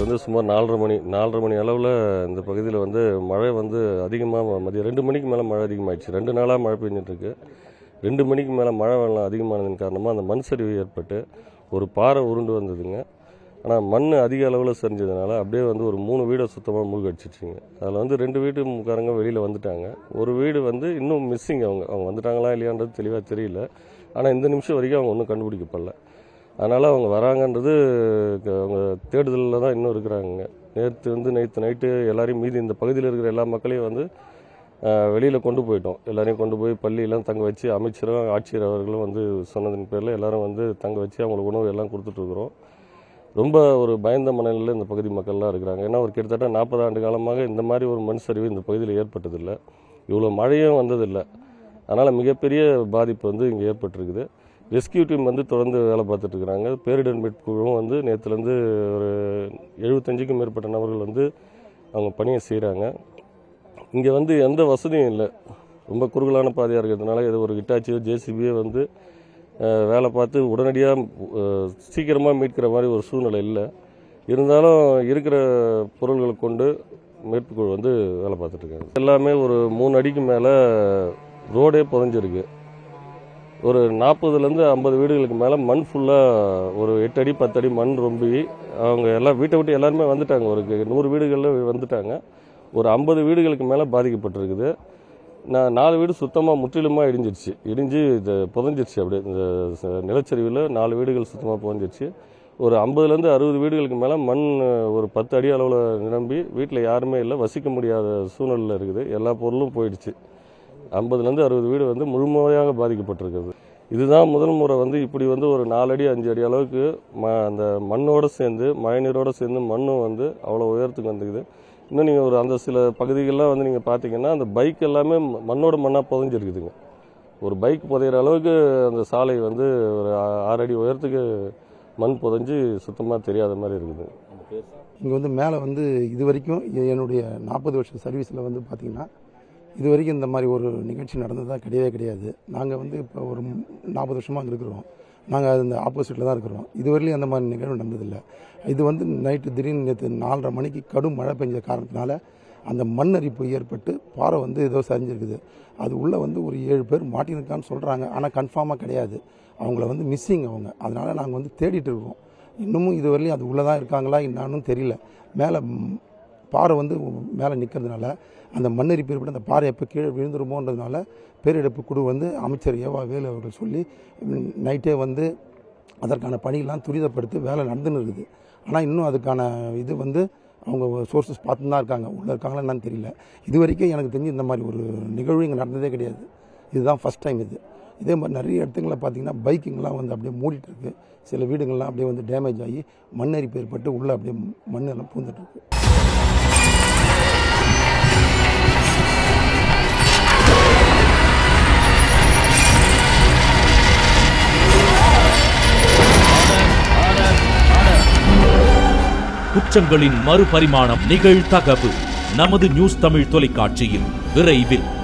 வந்து சுமார் நாலரை மணி நாலரை மணி அளவில் இந்த பகுதியில் வந்து மழை வந்து அதிகமாக மதியம் ரெண்டு மணிக்கு மேலே மழை அதிகமாகிடுச்சு ரெண்டு நாளாக மழை பெஞ்சிட்டு இருக்கு ரெண்டு மணிக்கு மேலே மழை வெள்ளம் அதிகமானதன் காரணமாக அந்த மண் சரிவு ஏற்பட்டு ஒரு பாறை உருண்டு வந்ததுங்க ஆனால் மண் அதிக அளவில் சரிஞ்சதுனால அப்படியே வந்து ஒரு மூணு வீடை சுத்தமாக மூழ்கடிச்சிச்சுங்க அதில் வந்து ரெண்டு வீட்டுக்காரங்க வெளியில் வந்துட்டாங்க ஒரு வீடு வந்து இன்னும் மிஸ்ஸிங் அவங்க அவங்க வந்துட்டாங்களா இல்லையான்றது தெளிவாக தெரியல ஆனால் இந்த நிமிஷம் வரைக்கும் அவங்க ஒன்றும் கண்டுபிடிக்கப்படல அதனால் அவங்க வராங்கன்றது க- அவங்க தேடுதலில் தான் இன்னும் இருக்கிறாங்க நேற்று வந்து நேற்று நைட்டு எல்லாரையும் மீதி இந்த பகுதியில் இருக்கிற எல்லா மக்களையும் வந்து வெளியில் கொண்டு போயிட்டோம் எல்லாரையும் கொண்டு போய் பள்ளியெல்லாம் தங்க வச்சு அமைச்சரும் ஆட்சியர் அவர்களும் வந்து சொன்னதன் பேரில் எல்லாரும் வந்து தங்க வச்சு அவங்களுக்கு உணவு எல்லாம் கொடுத்துட்ருக்குறோம் ரொம்ப ஒரு பயந்த மனநிலையில் இந்த பகுதி மக்கள்லாம் இருக்கிறாங்க ஏன்னா ஒரு கிட்டத்தட்ட நாற்பது ஆண்டு காலமாக இந்த மாதிரி ஒரு மண் சரிவு இந்த பகுதியில் ஏற்பட்டதில்லை இவ்வளோ மழையும் வந்ததில்லை அதனால் மிகப்பெரிய பாதிப்பு வந்து இங்கே ஏற்பட்டிருக்குது ரெஸ்கியூ டீம் வந்து தொடர்ந்து வேலை பார்த்துட்டு இருக்கிறாங்க பேரிடர் மீட்பு குழுவும் வந்து நேற்றுலேருந்து ஒரு எழுபத்தஞ்சுக்கும் மேற்பட்ட நபர்கள் வந்து அவங்க பணியை செய்கிறாங்க இங்கே வந்து எந்த வசதியும் இல்லை ரொம்ப குறுகலான பாதையாக இருக்கிறதுனால இது ஒரு ஹிட்டாச்சியோ ஜேசிபியோ வந்து அஹ், வேலை பார்த்து உடனடியாக சீக்கிரமாக மீட்கிற மாதிரி ஒரு சூழ்நிலை இல்லை இருந்தாலும் இருக்கிற பொருள்களை கொண்டு மீட்பு குழு வந்து வேலை பார்த்துட்டு இருக்காங்க எல்லாமே ஒரு மூணு அடிக்கு மேலே ரோடே புதஞ்சிருக்கு ஒரு நாற்பதுலேருந்து ஐம்பது வீடுகளுக்கு மேலே மண் ஃபுல்லாக ஒரு எட்டு அடி பத்து அடி மண் ரொம்பி அவங்க எல்லாம் வீட்டை விட்டு எல்லாருமே வந்துட்டாங்க ஒரு நூறு வீடுகளில் வந்துட்டாங்க ஒரு ஐம்பது வீடுகளுக்கு மேலே பாதிக்கப்பட்டிருக்குது நான் நாலு வீடு சுத்தமாக முற்றிலுமாக இடிஞ்சிருச்சு இடிஞ்சு இது புதஞ்சிருச்சு அப்படியே இந்த ச- நிலச்சரிவில் நாலு வீடுகள் சுத்தமாக புதஞ்சிருச்சு ஒரு ஐம்பதுலேருந்து அறுபது வீடுகளுக்கு மேலே மண் ஒரு பத்து அடி அளவில் நிரம்பி வீட்டில் யாருமே இல்லை வசிக்க முடியாத சூழ்நிலையில் இருக்குது எல்லா பொருளும் போயிடுச்சு ஐம்பதுலேருந்து அறுபது வீடு வந்து முழுமையாக பாதிக்கப்பட்டிருக்குது இதுதான் முதல் முறை வந்து இப்படி வந்து ஒரு நாலு அடி அஞ்சு அடி அளவுக்கு ம அந்த மண்ணோடு சேர்ந்து மழைநீரோடு சேர்ந்து மண்ணும் வந்து அவ்வளோ உயரத்துக்கு வந்துக்குது இன்னும் நீங்கள் ஒரு அந்த சில பகுதிகளெலாம் வந்து நீங்கள் பார்த்தீங்கன்னா அந்த பைக் எல்லாமே ம- மண்ணோட மண்ணாக புதஞ்சிருக்குதுங்க ஒரு பைக் புதையிற அளவுக்கு அந்த சாலை வந்து ஒரு ஆ- ஆறு அடி உயரத்துக்கு மண் புதைஞ்சு சுத்தமாக தெரியாத மாதிரி இருக்குது இங்கே வந்து மேலே வந்து இது வரைக்கும் எ- என்னுடைய நாற்பது வருஷம் சர்வீஸில் வந்து பார்த்திங்கன்னா இது வரைக்கும் இந்த மாதிரி ஒரு நிகழ்ச்சி நடந்ததா கிடையவே கிடையாது நாங்கள் வந்து இப்போ ஒரு நாற்பது வருஷமாக அங்கே இருக்கிறோம் நாங்கள் அந்த ஆப்போசிட்டில் தான் இருக்கிறோம் இதுவரையிலும் அந்த மாதிரி நிகழ்வு நடந்ததில்லை இது வந்து நைட்டு திடீர்னு நேற்று நாலரை மணிக்கு கடும் மழை பெஞ்ச காரணத்தினால அந்த மண் அரிப்பு ஏற்பட்டு பாறை வந்து ஏதோ சரிஞ்சிருக்குது அது உள்ளே வந்து ஒரு ஏழு பேர் மாட்டியிருக்கான்னு சொல்கிறாங்க ஆனால் கன்ஃபார்மாக கிடையாது அவங்கள வந்து மிஸ்ஸிங் அவங்க அதனால் நாங்கள் வந்து தேடிட்டு இருக்கோம் இன்னமும் இதுவரையிலும் அது உள்ளே தான் இருக்காங்களா என்னான்னு தெரியல மேலே ம், பாறை வந்து மேலே நிற்கிறதுனால அந்த மண்ணரிப்பு ஏற்பட்டு அந்த பாறை எப்போ கீழே விழுந்துருமோன்றதுனால பேரிழப்பு குழு வந்து அமைச்சர் ஏவா வேலு அவர்கள் சொல்லி ம், நைட்டே வந்து அதற்கான பணியெல்லாம் துரிதப்படுத்தி வேலை நடந்துன்னு இருக்குது ஆனால் இன்னும் அதுக்கான இது வந்து அவங்க சோர்சஸ் பார்த்து தான் இருக்காங்க உள்ளே இருக்காங்களா என்னன்னு தெரியல இது வரைக்கும் எனக்கு தெரிஞ்சு இந்த மாதிரி ஒரு நிகழ்வு இங்கே நடந்ததே கிடையாது இதுதான் ஃபஸ்ட் டைம் இது இதே மாதிரி நிறைய இடத்துங்களில் பார்த்தீங்கன்னா பைக்கிங்லாம் வந்து அப்படியே மூடிட்டு இருக்கு சில வீடுங்கள்லாம் அப்படியே வந்து டேமேஜ் ஆகி மண்ணரிப்பு ஏற்பட்டு உள்ளே அப்படியே மண் எல்லாம் பூந்துட்டு இருக்கு குற்றங்களின் மறுபரிமாணம் நிகழ்தகவு நமது நியூஸ் தமிழ் தொலைக்காட்சியில் விரைவில்